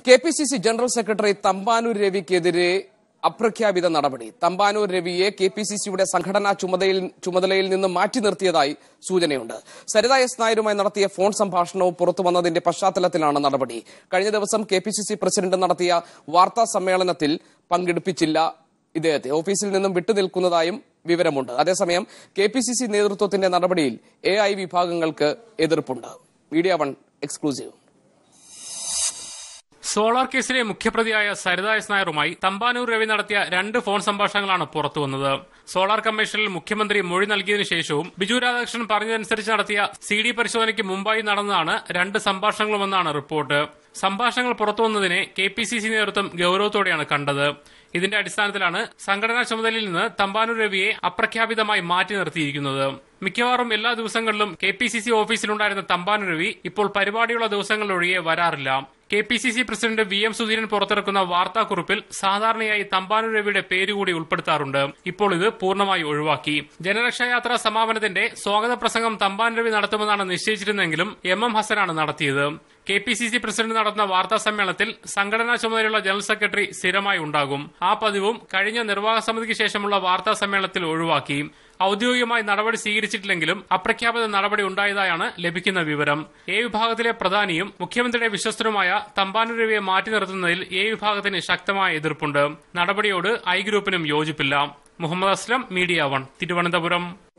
K P C C general secretary Thampanoor രവിക്കെതിരെ അപ്രഖ്യാപിത നടപടി തമ്പാനൂർ രവിയെ കെ പി സി സിയുടെ സംഘടനാ ചുമതലയിൽ ചുമതലയിൽ നിന്ന് മാറ്റി നിർത്തിയതായി സൂചനയുണ്ട് സരിത എസ് നായരുമായി നടത്തിയ ഫോൺ സംഭാഷണവും പുറത്തു വന്നതിന്റെ പശ്ചാത്തലത്തിലാണ് നടപടി കഴിഞ്ഞ ദിവസം K P C C president നടത്തിയ വാർത്താ സമ്മേളനത്തിൽ പങ്കെടുപ്പിച്ചില്ല ഇദ്ദേഹത്തെ ഓഫീസിൽ നിന്നും വിട്ടുനിൽക്കുന്നതായും വിവരമുണ്ട് അതേസമയം കെ പി സി സി നേതൃത്വത്തിന്റെ നടപടിയിൽ എ ഐ വിഭാഗങ്ങൾക്ക് എതിർപ്പുണ്ട് മീഡിയ വൺ എക്സ്ക്ലൂസീവ് സോളാർ കേസിലെ മുഖ്യപ്രതിയായ സരിത എസ് നായറുമായി തമ്പാനൂർ രവി നടത്തിയ രണ്ട് ഫോൺ സംഭാഷണങ്ങളാണ് പുറത്തുവന്നത് സോളാർ കമ്മീഷനിൽ മുഖ്യമന്ത്രി മൊഴി നൽകിയതിനു ശേഷവും ബിജു രാധാകൃഷ്ണൻ പറഞ്ഞതനുസരിച്ച് നടത്തിയ സി ഡി പരിശോധനയ്ക്ക് മുമ്പായി നടന്നതാണ് രണ്ട് സംഭാഷണങ്ങളുമെന്നാണ് റിപ്പോർട്ട് സംഭാഷണങ്ങൾ പുറത്തുവന്നതിനെ കെ പി സി സി നേതൃത്വം ഗൌരവത്തോടെയാണ് കണ്ടത് ഇതിന്റെ അടിസ്ഥാനത്തിലാണ് സംഘടനാ ചുമതലയിൽ നിന്ന് തമ്പാനൂർ രവിയെ അപ്രഖ്യാപിതമായി മാറ്റി നിർത്തിയിരിക്കുന്നത് മിക്കവാറും എല്ലാ ദിവസങ്ങളിലും കെ പി സി സി ഓഫീസിലുണ്ടായിരുന്ന തമ്പാനൂർ രവി ഇപ്പോൾ പരിപാടിയുള്ള ദിവസങ്ങളിലൊഴികെ വരാറില്ല K P C C president V M Sudheeran പുറത്തിറക്കുന്ന വാർത്താക്കുറിപ്പിൽ സാധാരണയായി തമ്പാനൂർ രവിയുടെ പേരുകൂടി ഉൾപ്പെടുത്താറുണ്ട് ഇപ്പോൾ ഇത് പൂർണ്ണമായി ഒഴിവാക്കി ജനരക്ഷായാത്രാ സമാപനത്തിന്റെ സ്വാഗത പ്രസംഗം തമ്പാൻ രവി നടത്തുമെന്നാണ് നിശ്ചയിച്ചിരുന്നെങ്കിലും എം എം ഹസനാണ് നടത്തിയത് K P C C president നടത്തുന്ന വാർത്താ സമ്മേളനത്തിൽ സംഘടനാ ചുമതലയുള്ള ജനറൽ സെക്രട്ടറി സ്ഥിരമായി ഉണ്ടാകും ആ പതിവും കഴിഞ്ഞ നിർവാഹക സമിതിക്ക് ശേഷമുള്ള വാർത്താ സമ്മേളനത്തിൽ ഒഴിവാക്കി ഔദ്യോഗികമായി നടപടി സ്വീകരിച്ചിട്ടില്ലെങ്കിലും അപ്രഖ്യാപിത നടപടി ഉണ്ടായതായാണ് ലഭിക്കുന്ന വിവരം എ വിഭാഗത്തിലെ പ്രധാനിയും മുഖ്യമന്ത്രിയുടെ വിശ്വസ്തനുമായ തമ്പാനൂർ രവിയെ മാറ്റി നിർത്തുന്നതിൽ എ വിഭാഗത്തിന് ശക്തമായ എതിർപ്പുണ്ട് നടപടിയോട് ഐ ഗ്രൂപ്പിനും യോജിപ്പില്ല മുഹമ്മദ് അസ്ലം മീഡിയ വൺ തിരുവനന്തപുരം